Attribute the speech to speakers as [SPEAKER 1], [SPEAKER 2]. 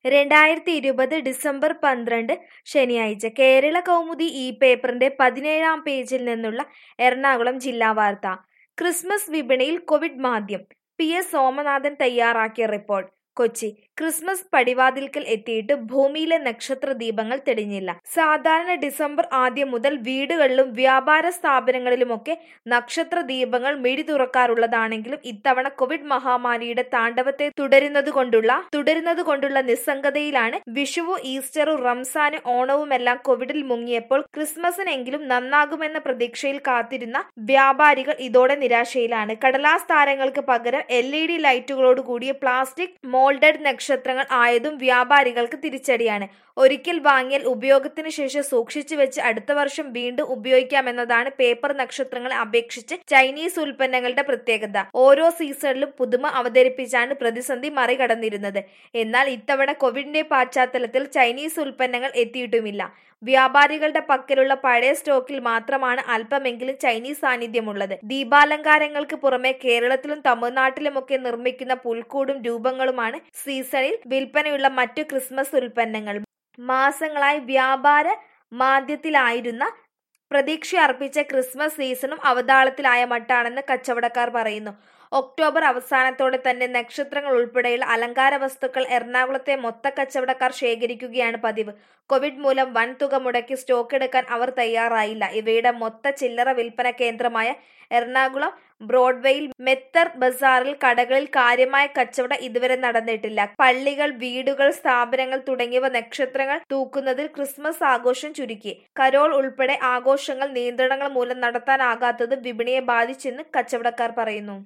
[SPEAKER 1] രണ്ടായിരത്തി ഇരുപത് ഡിസംബർ പന്ത്രണ്ട് ശനിയാഴ്ച കേരള കൗമുദി ഈ പേപ്പറിന്റെ പതിനേഴാം പേജിൽ നിന്നുള്ള എറണാകുളം ജില്ലാ വാർത്ത ക്രിസ്മസ് വിപണിയിൽ കോവിഡ് മാന്ദ്യം പി എസ് സോമനാഥൻ തയ്യാറാക്കിയ റിപ്പോർട്ട് കൊച്ചി ക്രിസ്മസ് പടിവാതിൽക്കൽ എത്തിയിട്ട് ഭൂമിയിലെ നക്ഷത്ര ദീപങ്ങൾ തെളിഞ്ഞില്ല സാധാരണ ഡിസംബർ ആദ്യം മുതൽ വീടുകളിലും വ്യാപാര സ്ഥാപനങ്ങളിലുമൊക്കെ നക്ഷത്ര ദീപങ്ങൾ മിഴി തുറക്കാറുള്ളതാണെങ്കിലും ഇത്തവണ കോവിഡ് മഹാമാരിയുടെ താണ്ഡവത്തെ തുടരുന്നതുകൊണ്ടുള്ള തുടരുന്നതുകൊണ്ടുള്ള നിസ്സംഗതയിലാണ് വിഷുവും ഈസ്റ്ററും റംസാനും ഓണവുമെല്ലാം കോവിഡിൽ മുങ്ങിയപ്പോൾ ക്രിസ്മസിനെങ്കിലും നന്നാകുമെന്ന പ്രതീക്ഷയിൽ കാത്തിരുന്ന വ്യാപാരികൾ ഇതോടെ നിരാശയിലാണ് കടലാസ് താരങ്ങൾക്ക് പകരം എൽ ഇ ഡി ലൈറ്റുകളോട് കൂടിയ പ്ലാസ്റ്റിക് മോൾഡഡ് നക്ഷത്രങ്ങൾ ആയതും വ്യാപാരികൾക്ക് തിരിച്ചടിയാണ് ഒരിക്കൽ വാങ്ങിയാൽ ഉപയോഗത്തിന് ശേഷം സൂക്ഷിച്ചു വെച്ച് അടുത്ത വർഷം വീണ്ടും ഉപയോഗിക്കാമെന്നതാണ് പേപ്പർ നക്ഷത്രങ്ങളെ അപേക്ഷിച്ച് ചൈനീസ് ഉൽപ്പന്നങ്ങളുടെ പ്രത്യേകത ഓരോ സീസണിലും പുതുമ അവതരിപ്പിച്ചാണ് പ്രതിസന്ധി മറികടന്നിരുന്നത് എന്നാൽ ഇത്തവണ കോവിഡിന്റെ പശ്ചാത്തലത്തിൽ ചൈനീസ് ഉൽപ്പന്നങ്ങൾ എത്തിയിട്ടുമില്ല വ്യാപാരികളുടെ പക്കലുള്ള പഴയ സ്റ്റോക്കിൽ മാത്രമാണ് അല്പമെങ്കിലും ചൈനീസ് സാന്നിധ്യമുള്ളത് ദീപാലങ്കാരങ്ങൾക്ക് പുറമെ കേരളത്തിലും തമിഴ്നാട്ടിലുമൊക്കെ നിർമ്മിക്കുന്ന പുൽക്കൂടും രൂപങ്ങളുമാണ് സീസണിൽ വിൽപ്പനയുള്ള മറ്റു ക്രിസ്മസ് ഉൽപ്പന്നങ്ങൾ മാസങ്ങളായി വ്യാപാര മാന്ദ്യത്തിലായിരുന്ന പ്രതീക്ഷ അർപ്പിച്ച ക്രിസ്മസ് സീസണും അവതാളത്തിലായ മട്ടാണെന്ന് കച്ചവടക്കാർ പറയുന്നു ഒക്ടോബർ അവസാനത്തോടെ തന്നെ നക്ഷത്രങ്ങൾ ഉൾപ്പെടെയുള്ള അലങ്കാര വസ്തുക്കൾ എറണാകുളത്തെ മൊത്ത കച്ചവടക്കാർ ശേഖരിക്കുകയാണ് പതിവ് കോവിഡ് മൂലം വൻ തുക മുടക്കി സ്റ്റോക്ക് എടുക്കാൻ അവർ തയ്യാറായില്ല ഇവയുടെ മൊത്ത ചില്ലറ വിൽപ്പന കേന്ദ്രമായ എറണാകുളം ബ്രോഡ്വേയിൽ മെത്തർ ബസാറിൽ കടകളിൽ കാര്യമായ കച്ചവടം ഇതുവരെ നടന്നിട്ടില്ല പള്ളികൾ വീടുകൾ സ്ഥാപനങ്ങൾ തുടങ്ങിയവ നക്ഷത്രങ്ങൾ തൂക്കുന്നതിൽ ക്രിസ്മസ് ആഘോഷം ചുരുക്കി കരോൾ ഉൾപ്പെടെ ആഘോഷങ്ങൾ നിയന്ത്രണങ്ങൾ മൂലം നടത്താനാകാത്തത് വിപണിയെ ബാധിച്ചെന്ന് കച്ചവടക്കാർ പറയുന്നു